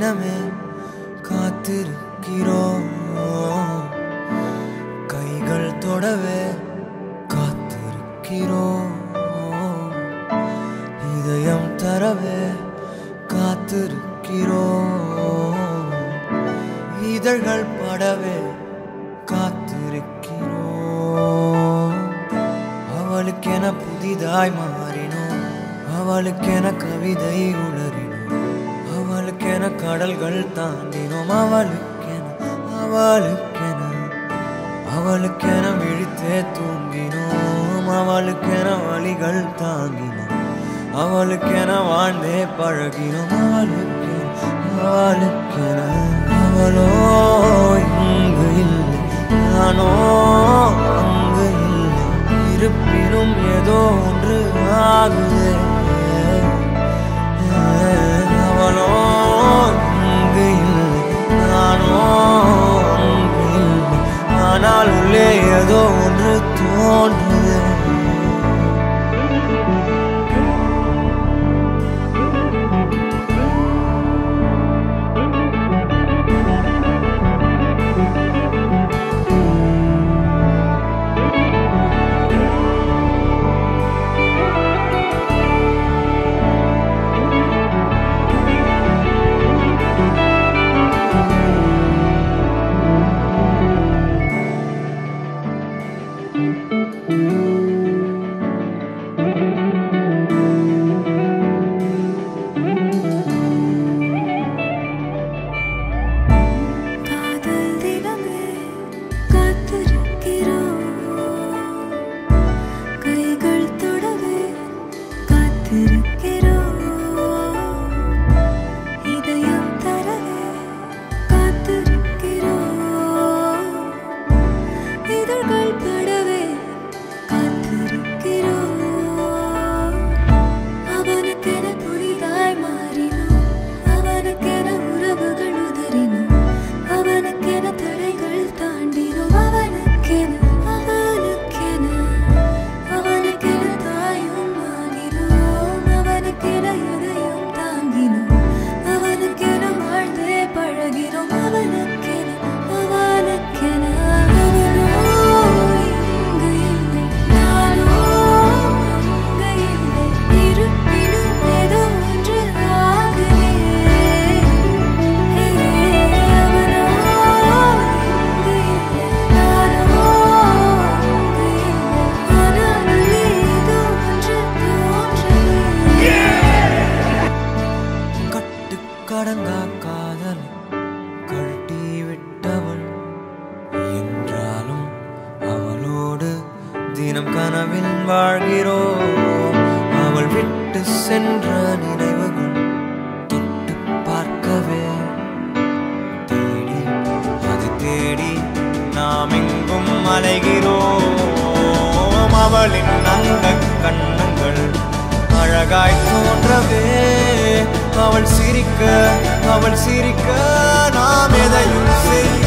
தினமே காத்திருக்கிறோம் கைகள் தொடவே காத்திருக்கிறோம் இதயம் தரவே காத்திருக்கிறோம் இதழ்கள் படவே காத்திருக்கிறோம் அவளுக்கென புதிதாய் மாறினோம் அவளுக்கென கவிதை உளறினோம் அவளுக்கென கடல்கள் தாண்டினோம் அவளுக்கென அவளுக்கென அவளுக்கென விழித்தே தூங்கினோம் அவளுக்கென வழிகள் தாங்கினோம் அவளுக்கென வாழ்ந்தே பழகினோம் அவளுக்கென அவளுக்கென அவளோ இங்கு இல்லை நானோ அங்கு இல்லை இருப்பினும் ஏதோ ஒன்று ஆகுதே அவளோ இங்கு இல்லை நானோ அங்கு இல்லை ஆனால் உள்ளே ஏதோ ஒன்று தோன்றுதே காதல் தினமே காத்திருக்கிறோம் கைகள் தொடவே காத்திருக்கிறோம் இதயம் தரவே காத்திருக்கிறோம் இதழ்கள் படவே காத்திருக்கிறோம் அவனுக்கென புதிதாய் மாறினோம் அவனுக்கென உறவுகள் உதறினோம் அவனுக்கென தடைகள் தாண்டினோம் அவனுக்கென அவனுக்கென அவனுக்கென தாயும் ஆகினோம் அவனுக்கென எதையும் தாங்கினோம் அவனுக்கென வாழ்ந்தே பழகினோம் அவனுக்கென அவனுக்கென அவனோ இங்கு இல்லை நானோ அங்கு இல்லை இருப்பினும் ஏதோ ஒன்று ஆகுதே அவனோ இங்கு இல்லை நானோ அங்கு இல்லை ஆனால் உள்ளே ஏதோ ஒன்று தோன்றுதே கட்டுக்கடங்கா காதல் கழட்டி விட்டவள் என்றாலும் அவளோடு தினம் கனவில் வாழ்கிறோம் அவள் விட்டு சென்ற நினைவுகள் தொட்டு பார்க்கவே தேடி அது தேடி நாம் எங்கும் அலைகிறோம் அவளின் அந்த கண்ணங்கள் அழகாய் தோன்றவே அவள் சிரிக்க அவள் சிரிக்க நாம் எதையும் செய்ய